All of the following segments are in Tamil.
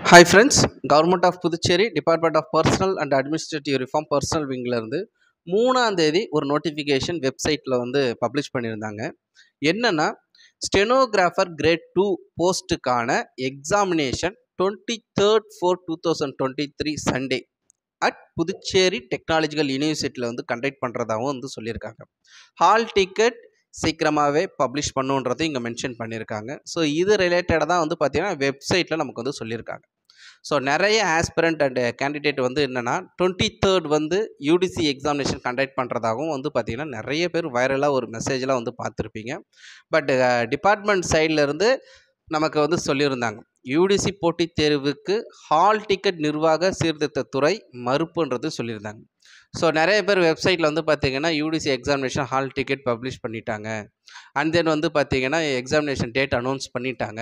hi friends government of Puducherry department of personnel and administrative reform personnel விங்கிலேருந்து மூணாம் தேதி ஒரு நோட்டிஃபிகேஷன் வெப்சைட்டில் வந்து பப்ளிஷ் பண்ணியிருந்தாங்க என்னென்னா ஸ்டெனோகிராஃபர் கிரேட் டூ போஸ்ட்டுக்கான examination twenty third four two thousand twenty three Sunday at Puducherry technological யூனிவர்சிட்டியில் வந்து கண்டக்ட் பண்ணுறதாகவும் வந்து சொல்லியிருக்காங்க ஹால் டிக்கெட் சீக்கிரமாகவே பப்ளிஷ் பண்ணுன்றது இங்கே மென்ஷன் பண்ணியிருக்காங்க ஸோ இது ரிலேட்டடாக தான் வந்து பார்த்தீங்கன்னா வெப்சைட்டில் நமக்கு வந்து சொல்லியிருக்காங்க ஸோ நிறைய ஆஸ்பிரண்ட் அண்ட் கேண்டிடேட் வந்து என்னென்னா டுவெண்ட்டி தேர்ட் வந்து யூடிசி எக்ஸாமினேஷன் கண்டக்ட் பண்ணுறதாகவும் வந்து பார்த்திங்கன்னா நிறைய பேர் வைரலாக ஒரு மெசேஜ்லாம் வந்து பார்த்துருப்பீங்க பட் டிபார்ட்மெண்ட் சைட்லேருந்து நமக்கு வந்து சொல்லியிருந்தாங்க யூடிசி போட்டித் தேர்வுக்கு ஹால் டிக்கெட் நிர்வாக சீர்திருத்தத்துறை மறுப்புன்றது சொல்லியிருந்தாங்க ஸோ நிறைய பேர் வெப்சைட்டில் வந்து பார்த்தீங்கன்னா UDC examination hall ticket publish பண்ணிட்டாங்க அண்ட் தென் வந்து பார்த்தீங்கன்னா எக்ஸாமினேஷன் டேட் அனௌன்ஸ் பண்ணிட்டாங்க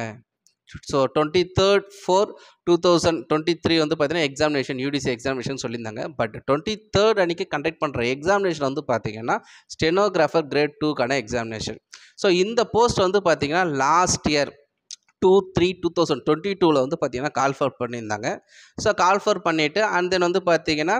so twenty third four two thousand twenty three வந்து பார்த்தீங்கன்னா எக்ஸாமினேஷன் யூடிசி எக்ஸாமினேஷன் சொல்லியிருந்தாங்க பட் டுவெண்ட்டி தேர்ட் அன்றைக்கி கண்டக்ட் பண்ணுற எக்ஸாமினேஷன் வந்து பார்த்தீங்கன்னா ஸ்டெனோகிராஃபர் கிரேட் டூக்கான எக்ஸாமினேஷன் ஸோ இந்த போஸ்ட் வந்து பார்த்தீங்கன்னா last year two three two thousand twenty டூவில் வந்து பார்த்தீங்கன்னா கால் ஃபர் பண்ணியிருந்தாங்க ஸோ கால் ஃபர் பண்ணிவிட்டு அண்ட் தென் வந்து பார்த்தீங்கன்னா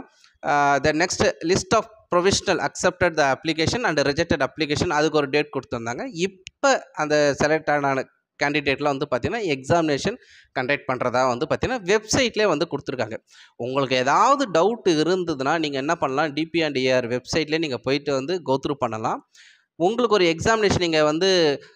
the next list of provisional accepted the application and rejected application அதுக்கு ஒரு டேட் கொடுத்துருந்தாங்க இப்போ அந்த செலக்ட் ஆன கேண்டிடேட்லாம் வந்து பார்த்தீங்கன்னா எக்ஸாமினேஷன் கண்டக்ட் பண்ணுறதா வந்து பார்த்தீங்கன்னா வெப்சைட்லேயே வந்து கொடுத்துருக்காங்க உங்களுக்கு ஏதாவது டவுட் இருந்ததுன்னா நீங்கள் என்ன பண்ணலாம் டிபி அண்ட் ஏஆர் வெப்சைட்லேயே நீங்கள் போயிட்டு வந்து கோத்ரூ பண்ணலாம் உங்களுக்கு ஒரு எக்ஸாமினேஷன் நீங்கள் வந்து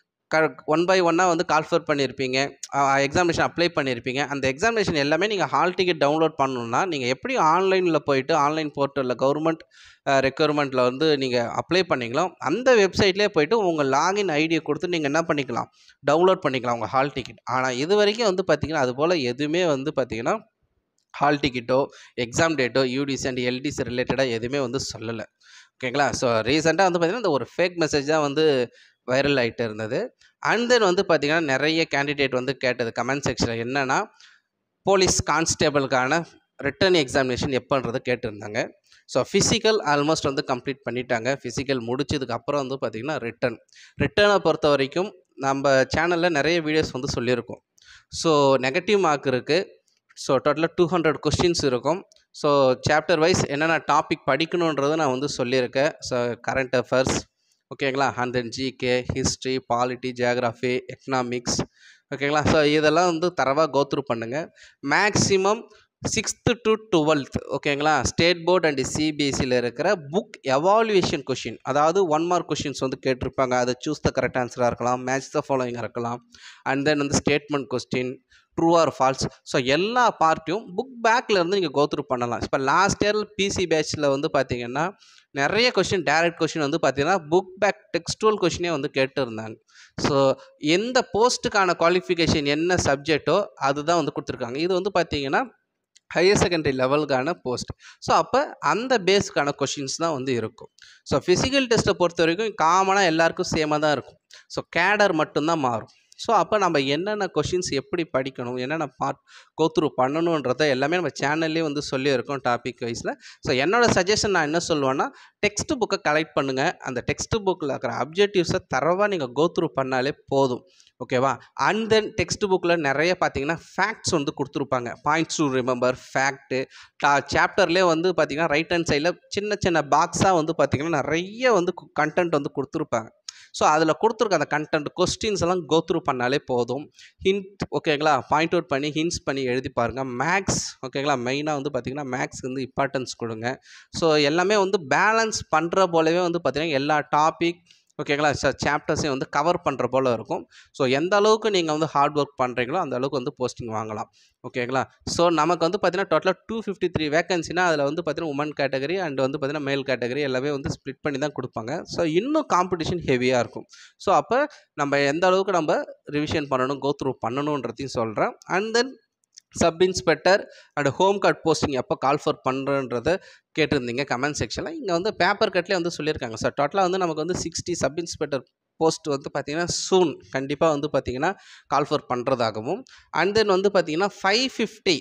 க ஒன் பை ஒன்னாக வந்து கால்ஃபர் பண்ணியிருப்பீங்க எக்ஸாமினேஷன் அப்ளை பண்ணியிருப்பீங்க அந்த எக்ஸாமினேஷன் எல்லாமே நீங்கள் ஹால் டிக்கெட் டவுன்லோட் பண்ணணுன்னா நீங்கள் எப்படி ஆன்லைனில் போயிட்டு ஆன்லைன் போர்ட்டலில் கவர்மெண்ட் ரெக்யர்மெண்ட்டில் வந்து நீங்கள் அப்ளை பண்ணிங்களோ அந்த வெப்சைட்லேயே போயிட்டு உங்கள் லாகின் ஐடியை கொடுத்து நீங்கள் என்ன பண்ணிக்கலாம் டவுன்லோட் பண்ணிக்கலாம் உங்கள் ஹால் டிக்கெட் ஆனால் இது வரைக்கும் வந்து பார்த்திங்கன்னா அது போல் எதுவுமே வந்து பார்த்திங்கன்னா ஹால் டிக்கெட்டோ எக்ஸாம் டேட்டோ யூடிசி அண்ட் எல்டிசி ரிலேட்டடாக எதுவுமே வந்து சொல்லலை ஓகேங்களா ஸோ ரீசெண்டாக வந்து பார்த்திங்கன்னா இந்த ஒரு ஃபேக் மெசேஜ் தான் வந்து வைரல் ஆகிட்டு இருந்தது அண்ட் தென் வந்து பார்த்திங்கன்னா நிறைய கேண்டிடேட் வந்து கேட்டது கமெண்ட் செக்ஷனில் என்னென்னா போலீஸ் கான்ஸ்டேபிளுக்கான ரிட்டன் எக்ஸாமினேஷன் எப்போன்றது கேட்டிருந்தாங்க ஸோ ஃபிசிக்கல் ஆல்மோஸ்ட் வந்து கம்ப்ளீட் பண்ணிட்டாங்க ஃபிசிக்கல் முடிச்சதுக்கு அப்புறம் வந்து பார்த்திங்கன்னா ரிட்டன் ரிட்டனை பொறுத்த வரைக்கும் நம்ம சேனலில் நிறைய வீடியோஸ் வந்து சொல்லியிருக்கோம் ஸோ நெகட்டிவ் மார்க் இருக்குது ஸோ டோட்டலாக டூ ஹண்ட்ரட் கொஸ்டின்ஸ் இருக்கும் ஸோ சாப்டர் வைஸ் என்னென்ன டாபிக் படிக்கணுன்றதை நான் வந்து சொல்லியிருக்கேன் ஸோ கரண்ட் அஃபேர்ஸ் ஓகேங்களா and then GK history polity geography economics ஓகேங்களா ஸோ இதெல்லாம் வந்து தரவாக கோத்ரூ பண்ணுங்கள் மேக்ஸிமம் சிக்ஸ்த்து டு டுவெல்த் ஓகேங்களா ஸ்டேட் போர்ட் அண்ட் சிபிஎஸ்சியில் இருக்கிற புக் எவாலுவேஷன் கொஷின் அதாவது ஒன் மார்க் கொஷின்ஸ் வந்து கேட்டிருப்பாங்க அது சூஸ் த கரெக்ட் ஆன்சராக இருக்கலாம் மேட்ச் த ஃபாலோயிங்காக இருக்கலாம் அண்ட் தென் வந்து statement question true or false so எல்லா பார்ட்டையும் புக் பேக்கில் இருந்து நீங்கள் கோத்ரூ பண்ணலாம் இப்போ லாஸ்ட் இயர் பிசி பேட்சில் வந்து பார்த்தீங்கன்னா நிறைய கொஷின் டேரக்ட் கொஷின் வந்து பார்த்தீங்கன்னா புக் பேக் டெக்ஸ்டுவல் கொஷினே வந்து கேட்டுருந்தாங்க ஸோ எந்த போஸ்ட்டுக்கான குவாலிஃபிகேஷன் என்ன சப்ஜெக்டோ அதுதான் வந்து கொடுத்துருக்காங்க இது வந்து பார்த்தீங்கன்னா ஹையர் செகண்டரி லெவலுக்கான போஸ்ட் ஸோ அப்போ அந்த பேஸுக்கான கொஷின்ஸ் தான் வந்து இருக்கும் ஸோ ஃபிசிக்கல் டெஸ்ட்டை பொறுத்த வரைக்கும் காமனாக எல்லாருக்கும் சேமாக தான் இருக்கும் ஸோ கேடர் மட்டும்தான் மாறும் ஸோ அப்போ நம்ம என்னென்ன கொஷின்ஸ் எப்படி படிக்கணும் என்னென்ன பார்ட் கோத்ரூ பண்ணணுன்றத எல்லாமே நம்ம சேனல்லே வந்து சொல்லியிருக்கோம் டாபிக் வைஸில் ஸோ என்னோடய சஜஷன் நான் என்ன சொல்லுவேன்னா டெக்ஸ்ட் புக்கை கலெக்ட் பண்ணுங்கள் அந்த டெக்ஸ்ட் புக்கில் இருக்கிற அப்ஜெக்டிவ்ஸை தரவாக நீங்கள் கோத்ரூ பண்ணாலே போதும் ஓகேவா அண்ட் தென் டெக்ஸ்ட் புக்கில் நிறைய பார்த்தீங்கன்னா ஃபேக்ட்ஸ் வந்து கொடுத்துருப்பாங்க பாயிண்ட்ஸ் டு ரிமெம்பர் ஃபேக்ட்டு டா சாப்டர்லேயே வந்து பார்த்தீங்கன்னா ரைட் ஹேண்ட் சைடில் சின்ன சின்ன பாக்ஸாக வந்து பார்த்திங்கன்னா நிறைய வந்து கண்டென்ட் வந்து கொடுத்துருப்பாங்க ஸோ அதில் கொடுத்துருக்க அந்த கண்டென்ட் கொஸ்டின்ஸ் எல்லாம் கோத்ரூ பண்ணாலே போதும் ஹிண்ட் ஓகேங்களா பாயிண்ட் அவுட் பண்ணி ஹிண்ட்ஸ் பண்ணி எழுதி பாருங்கள் மேக்ஸ் ஓகேங்களா மெயினாக வந்து பார்த்திங்கன்னா மேக்ஸ் வந்து இம்பார்ட்டன்ஸ் கொடுங்க ஸோ எல்லாமே வந்து பேலன்ஸ் பண்ணுற போலவே வந்து பார்த்திங்கன்னா எல்லா டாபிக் ஓகேங்களா சார் சாப்டர்ஸையும் வந்து கவர் பண்ணுற போல் இருக்கும் ஸோ எந்த அளவுக்கு நீங்கள் வந்து ஹார்ட் ஒர்க் பண்ணுறீங்களோ அந்த அளவுக்கு வந்து போஸ்டிங் வாங்கலாம் ஓகேங்களா ஸோ நமக்கு வந்து பார்த்தீங்கன்னா டோட்டலாக டூ ஃபிஃப்டி த்ரீ வேகன்சினா அதில் வந்து பார்த்தீங்கன்னா உமன் கேட்டகரி அண்ட் வந்து பார்த்தீங்கன்னா மேல் கேட்டகரி எல்லாமே வந்து ஸ்ப்ளிட் பண்ணி தான் கொடுப்பாங்க ஸோ இன்னும் காம்படிஷன் ஹெவியாக இருக்கும் ஸோ அப்போ நம்ம எந்த அளவுக்கு நம்ம ரிவிஷன் பண்ணணும் கோத்ரூ பண்ணணுன்றதையும் சொல்கிறேன் and then sub inspector and home guard posting எப்போ கால் ஃபர் பண்ணுறன்றத கேட்டிருந்தீங்க கமெண்ட் செக்ஷனில் இங்கே வந்து பேப்பர் கட்லேயே வந்து சொல்லியிருக்காங்க சார் டோட்டலாக வந்து நமக்கு வந்து சிக்ஸ்டி சப் இன்ஸ்பெக்டர் போஸ்ட் வந்து பார்த்திங்கன்னா சூன் கண்டிப்பாக வந்து பார்த்திங்கன்னா கால் ஃபர் பண்ணுறதாகவும் அண்ட் தென் வந்து பார்த்திங்கன்னா ஃபைவ் ஃபிஃப்டி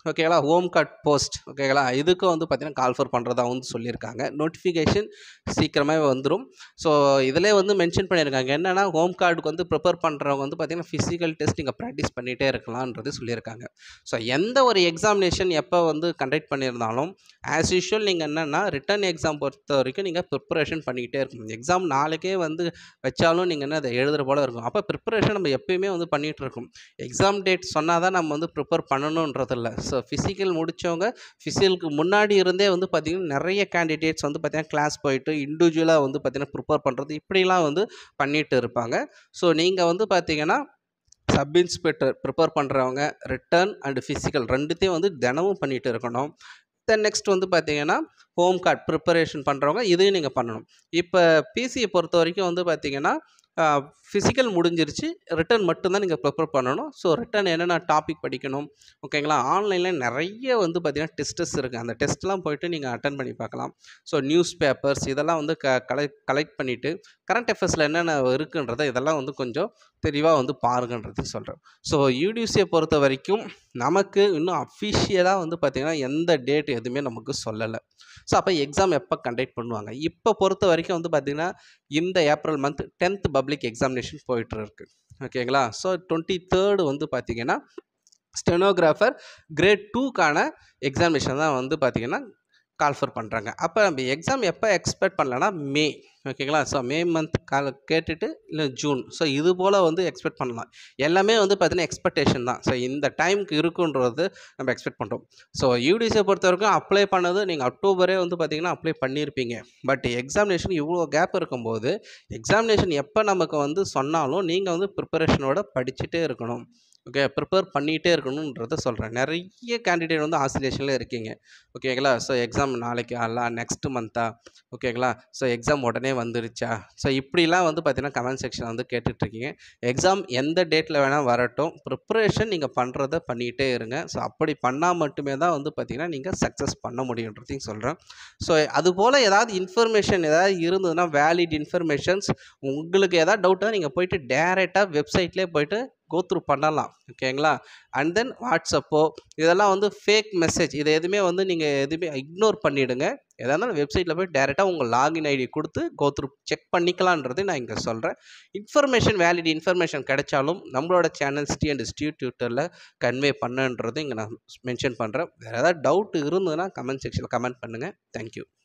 ஓகேங்களா ஹோம் கார்ட் போஸ்ட் ஓகேங்களா இதுக்கும் வந்து பார்த்தீங்கன்னா கால்ஃபர் பண்ணுறதா வந்து சொல்லியிருக்காங்க நோட்டிஃபிகேஷன் சீக்கிரமாகவே வந்துடும் ஸோ இதிலே வந்து மென்ஷன் பண்ணியிருக்காங்க என்னென்னா ஹோம் கார்டுக்கு வந்து ப்ரிப்பேர் பண்ணுறவங்க வந்து பார்த்தீங்கன்னா ஃபிசிக்கல் டெஸ்ட் நீங்கள் ப்ராக்டிஸ் பண்ணிகிட்டே இருக்கலான்றது சொல்லியிருக்காங்க ஸோ எந்த ஒரு எக்ஸாமினேஷன் எப்போ வந்து கண்டக்ட் பண்ணியிருந்தாலும் ஆஸ் யூஷுவல் நீங்கள் என்னென்னா ரிட்டன் எக்ஸாம் பொறுத்த வரைக்கும் நீங்கள் ப்ரிப்பரேஷன் பண்ணிக்கிட்டே இருக்கணும் எக்ஸாம் நாளைக்கே வந்து வச்சாலும் நீங்கள் என்ன அதை எழுதுகிற போல இருக்கும் அப்போ ப்ரிப்பரேஷன் நம்ம எப்பயுமே வந்து பண்ணிகிட்டு இருக்கோம் எக்ஸாம் டேட் சொன்னால் தான் நம்ம வந்து ப்ரிப்பேர் பண்ணணுன்றது இல்லை ஸோ ஃபிசிக்கல் முடித்தவங்க ஃபிசிக்கலுக்கு முன்னாடி இருந்தே வந்து பார்த்திங்கன்னா நிறைய கேண்டிடேட்ஸ் வந்து பார்த்திங்கன்னா கிளாஸ் போயிட்டு இண்டிவிஜுவலாக வந்து பார்த்திங்கன்னா ப்ரிப்பேர் பண்ணுறது இப்படிலாம் வந்து பண்ணிட்டு இருப்பாங்க ஸோ நீங்கள் வந்து பார்த்திங்கன்னா சப் இன்ஸ்பெக்டர் ப்ரிப்பேர் பண்ணுறவங்க ரிட்டர்ன் அண்டு ஃபிசிக்கல் ரெண்டுத்தையும் வந்து தினமும் பண்ணிகிட்டு இருக்கணும் தென் நெக்ஸ்ட் வந்து பார்த்தீங்கன்னா ஹோம் கார்ட் ப்ரிப்பரேஷன் பண்ணுறவங்க இதையும் நீங்கள் பண்ணணும் இப்போ பிசியை பொறுத்த வரைக்கும் வந்து பார்த்தீங்கன்னா ஃபிசிக்கல் முடிஞ்சிருச்சு ரிட்டன் மட்டும்தான் நீங்கள் ப்ரிப்பேர் பண்ணணும் ஸோ ரிட்டன் என்னென்ன டாபிக் படிக்கணும் ஓகேங்களா ஆன்லைனில் நிறைய வந்து பார்த்திங்கன்னா டெஸ்டஸ் இருக்குது அந்த டெஸ்ட்லாம் போயிட்டு நீங்கள் அட்டன் பண்ணி பார்க்கலாம் ஸோ நியூஸ் பேப்பர்ஸ் இதெல்லாம் வந்து க கலெக்ட் கலெக்ட் பண்ணிவிட்டு கரண்ட் அஃபேர்ஸில் என்னென்ன இருக்குன்றதை இதெல்லாம் வந்து கொஞ்சம் தெளிவாக வந்து பாருங்கன்றது சொல்கிறேன் ஸோ யூடியூசியை பொறுத்த வரைக்கும் நமக்கு இன்னும் அஃபிஷியலாக வந்து பார்த்திங்கன்னா எந்த டேட் எதுவுமே நமக்கு சொல்லலை ஸோ அப்போ எக்ஸாம் எப்போ கண்டக்ட் பண்ணுவாங்க இப்போ பொறுத்த வரைக்கும் வந்து பார்த்திங்கன்னா இந்த April month tenth public examination போயிட்டு இருக்கு ஓகேங்களா ஸோ டுவெண்ட்டி தேர்டு வந்து பார்த்திங்கன்னா ஸ்டெனோகிராஃபர் கிரேட் டூக்கான எக்ஸாமினேஷன் தான் வந்து பார்த்திங்கன்னா கால்ஃபர் பண்ணுறாங்க அப்போ நம்ம எக்ஸாம் எப்போ எக்ஸ்பெக்ட் பண்ணலன்னா மே ஓகேங்களா ஸோ மே மந்த் கால கேட்டுட்டு இல்லை ஜூன் ஸோ இது போல் வந்து எக்ஸ்பெக்ட் பண்ணலாம் எல்லாமே வந்து பார்த்தீங்கன்னா எக்ஸ்பெக்டேஷன் தான் ஸோ இந்த டைமுக்கு இருக்குன்றது நம்ம எக்ஸ்பெக்ட் பண்ணுறோம் ஸோ யூடிசியை பொறுத்த வரைக்கும் அப்ளை பண்ணது நீங்கள் அக்டோபரே வந்து பார்த்தீங்கன்னா அப்ளை பண்ணியிருப்பீங்க பட் எக்ஸாமினேஷன் இவ்வளோ கேப் இருக்கும்போது எக்ஸாமினேஷன் எப்போ நமக்கு வந்து சொன்னாலும் நீங்கள் வந்து ப்ரிப்பரேஷனோட படிச்சுட்டே இருக்கணும் ஓகே ப்ரிப்பேர் பண்ணிகிட்டே இருக்கணுன்றத சொல்கிறேன் நிறைய கேண்டிடேட் வந்து ஆசிலேஷனில் இருக்கீங்க ஓகேங்களா ஸோ எக்ஸாம் நாளைக்கு அல்ல நெக்ஸ்ட் மந்த்தா ஓகேங்களா ஸோ எக்ஸாம் உடனே வந்துருச்சா ஸோ இப்படிலாம் வந்து பார்த்தீங்கன்னா கமெண்ட் செக்ஷனில் வந்து கேட்டுட்ருக்கீங்க எக்ஸாம் எந்த டேட்டில் வேணால் வரட்டும் ப்ரிப்பரேஷன் நீங்கள் பண்ணுறத பண்ணிகிட்டே இருங்க ஸோ அப்படி பண்ணால் மட்டுமே தான் வந்து பார்த்தீங்கன்னா நீங்கள் சக்ஸஸ் பண்ண முடியுன்றதையும் சொல்கிறேன் ஸோ அதுபோல் ஏதாவது இன்ஃபர்மேஷன் ஏதாவது இருந்ததுன்னா வேலிட் இன்ஃபர்மேஷன்ஸ் உங்களுக்கு ஏதாவது டவுட்டாக நீங்கள் போயிட்டு டேரெக்டாக வெப்சைட்லேயே போயிட்டு கோத்ரூ பண்ணலாம் ஓகேங்களா அண்ட் தென் வாட்ஸ்அப்போ இதெல்லாம் வந்து ஃபேக் மெசேஜ் இதை எதுவுமே வந்து நீங்கள் எதுவுமே இக்னோர் பண்ணிவிடுங்க எதாக இருந்தாலும் வெப்சைட்டில் போய் டேரெக்டாக உங்கள் லாகின் ஐடி கொடுத்து கோத்ரூ செக் பண்ணிக்கலான்றது நான் இங்கே சொல்கிறேன் இன்ஃபர்மேஷன் வேலிட் இன்ஃபர்மேஷன் கிடைச்சாலும் நம்மளோட சேனல் ஸ்டி அண்ட் ஸ்டியூ டியூட்டரில் கன்வே பண்ணுன்றது இங்கே நான் மென்ஷன் பண்ணுறேன் வேறு ஏதாவது டவுட் இருந்ததுன்னா கமெண்ட் செக்ஷனில் கமெண்ட் பண்ணுங்கள் தேங்க்யூ